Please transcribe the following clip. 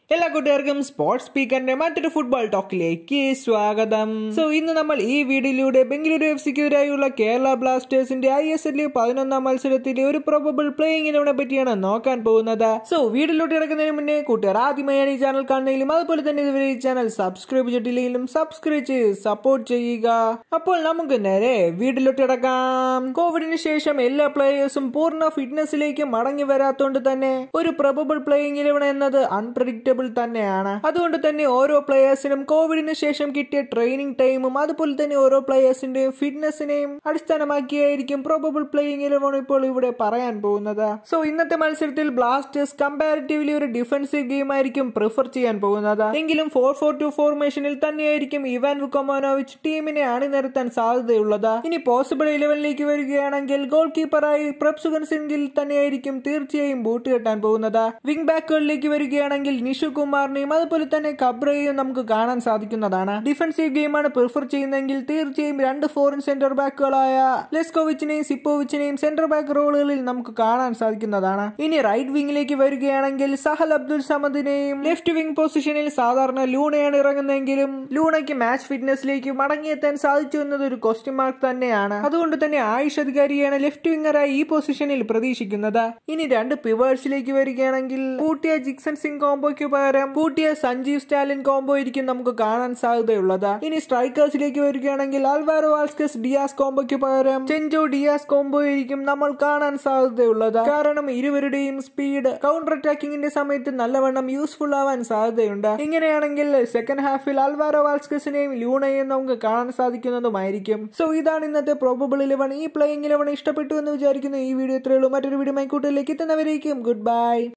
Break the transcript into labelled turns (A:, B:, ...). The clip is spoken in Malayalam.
A: എല്ലാ കൂട്ടുകാർക്കും സ്പോർട്സ് സ്പീക്കറിന്റെ മറ്റൊരു ഫുട്ബോൾ ടോക്കിലേക്ക് സ്വാഗതം സോ ഇന്ന് നമ്മൾ ഈ വീഡിയോയിലൂടെ ബംഗളൂരു എഫ് സിക്കെതിരായുള്ള കേരള ബ്ലാസ്റ്റേഴ്സിന്റെ ഐ എസ് എല്ലിൽ പതിനൊന്നാം മത്സരത്തിലെ ഒരു പ്രൊബബിൾ പ്ലേയിങ് ഇലവനെ പറ്റിയാണ് നോക്കാൻ പോകുന്നത് സോ വീഡിയോയിലോട്ട് കിടക്കുന്നതിന് മുന്നേ കൂട്ടുകാർ ആദ്യമായാണ് ഈ ചാനൽ കാണുന്നതിലും അതുപോലെ തന്നെ ഇതുവരെ ഈ ചാനൽ സബ്സ്ക്രൈബ് ചെയ്തിട്ടില്ലെങ്കിലും സബ്സ്ക്രൈബ് ചെയ്ത് സപ്പോർട്ട് ചെയ്യുക അപ്പോൾ നമുക്ക് നേരെ വീഡിയോയിലോട്ട് കിടക്കാം കോവിഡിന് ശേഷം എല്ലാ പ്ലേയേഴ്സും പൂർണ്ണ ഫിറ്റ്നസിലേക്ക് മടങ്ങി വരാത്തോണ്ട് തന്നെ ഒരു പ്രൊബബിൾ പ്ലേയിങ് ഇലവൻ എന്നത് അൺപ്രഡിക്റ്റബിൾ തന്നെയാണ് അതുകൊണ്ട് തന്നെ ഓരോ പ്ലേയേഴ്സിനും കോവിഡിന് ശേഷം കിട്ടിയ ട്രെയിനിങ് ടൈമും അതുപോലെ തന്നെ ഓരോ പ്ലേയേഴ്സിന്റെയും ഫിറ്റ്നസിനെയും അടിസ്ഥാനമാക്കിയായിരിക്കും പ്രോബബിൾ പ്ലേയിങ് ഇലവൻ ഇപ്പോൾ ഇവിടെ പറയാൻ പോകുന്നത് സോ ഇന്നത്തെ മത്സരത്തിൽ ബ്ലാസ്റ്റേഴ്സ് കമ്പാരിറ്റീവ്ലി ഒരു ഡിഫൻസീവ് ഗെയിം ആയിരിക്കും പ്രിഫർ ചെയ്യാൻ പോകുന്നത് എങ്കിലും ഫോർ ഫോർ ടു ഫോർമേഷനിൽ തന്നെയായിരിക്കും ഇവാൻ വുക്കോമോനോവിച്ച് ടീമിനെ അണിനിരത്താൻ സാധ്യതയുള്ളത് ഇനി പോസിബിൾ ഇലവനിലേക്ക് വരികയാണെങ്കിൽ ഗോൾ കീപ്പറായി പ്രപ്സുഗൻ സിംഗിൽ തന്നെയായിരിക്കും തീർച്ചയായും ബൂട്ട് കെട്ടാൻ പോകുന്നത് വിംഗ് ബാക്കുകളിലേക്ക് വരികയാണെങ്കിൽ നിഷു കുമാറിനെയും അതുപോലെ തന്നെ കബ്രയെയും നമുക്ക് കാണാൻ സാധിക്കുന്നതാണ് ഡിഫൻസീവ് ഗെയിമാണ് പ്രിഫർ ചെയ്യുന്നതെങ്കിൽ തീർച്ചയായും രണ്ട് ഫോറിൻ സെന്റർ ബാക്കുകളായ ലെസ്കോവിച്ചിനെയും സിപ്പോവിച്ചിനെയും സെന്റർ ബാക്ക് റോളുകളിൽ നമുക്ക് കാണാൻ സാധിക്കുന്നതാണ് ഇനി റൈറ്റ് വിംഗിലേക്ക് വരികയാണെങ്കിൽ സഹൽ അബ്ദുൽ സമദിനെയും ലെഫ്റ്റ് വിംഗ് പൊസിഷനിൽ സാധാരണ ലൂണയാണ് ഇറങ്ങുന്നതെങ്കിലും ലൂണയ്ക്ക് മാച്ച് ഫിറ്റ്നസിലേക്ക് മടങ്ങിയെത്താൻ സാധിച്ചു എന്നത് ഒരു ക്വസ്റ്റ്യൻ മാർക്ക് തന്നെയാണ് അതുകൊണ്ട് തന്നെ ആയുഷ് അധികാരിയാണ് ലെഫ്റ്റ് വിംഗറായി ഈ പൊസിഷനിൽ പ്രതീക്ഷിക്കുന്നത് ഇനി രണ്ട് പിവേഴ്സിലേക്ക് വരികയാണെങ്കിൽ കൂട്ടിയ ജിക്സൺ സിംഗ് കോംബോയ്ക്ക് പകരം കൂട്ടിയ സഞ്ജീവ് സ്റ്റാലിൻ കോംബോ ആയിരിക്കും നമുക്ക് കാണാൻ സാധ്യതയുള്ളത് ഇനി സ്ട്രൈക്കേഴ്സിലേക്ക് വരികയാണെങ്കിൽ ആൽവാരോ ആൾസ്കസ് ഡിയാസ് കോംബോയ്ക്ക് പകരം ചെഞ്ചോ ഡിയാസ് കോംബോ ആയിരിക്കും നമ്മൾ കാണാൻ സാധ്യതയുള്ളത് കാരണം ഇരുവരുടെയും സ്പീഡ് കൗണ്ടർ അറ്റാക്കിങ്ങിന്റെ സമയത്ത് നല്ലവണ്ണം യൂസ്ഫുൾ ആവാൻ സാധ്യതയുണ്ട് ഇങ്ങനെയാണെങ്കിൽ സെക്കൻഡ് ഹാഫിൽ ആൽവാരോ വാൾസ്കസിനെയും ലൂണയെയും നമുക്ക് കാണാൻ സാധിക്കുന്നതുമായിരിക്കും സോ ഇതാണ് ഇന്നത്തെ പ്രോബബിൾ ഇലവൺ ഈ പ്ലേയിങ് ഇലവൺ ഇഷ്ടപ്പെട്ടു എന്ന് വിചാരിക്കുന്നു ഈ വീഡിയോ ഇത്രയുള്ളൂ മറ്റൊരു വീഡിയോ മൈക്കൂട്ടിലേക്ക് എത്തുന്നവരേക്കും ഗുഡ് ബൈ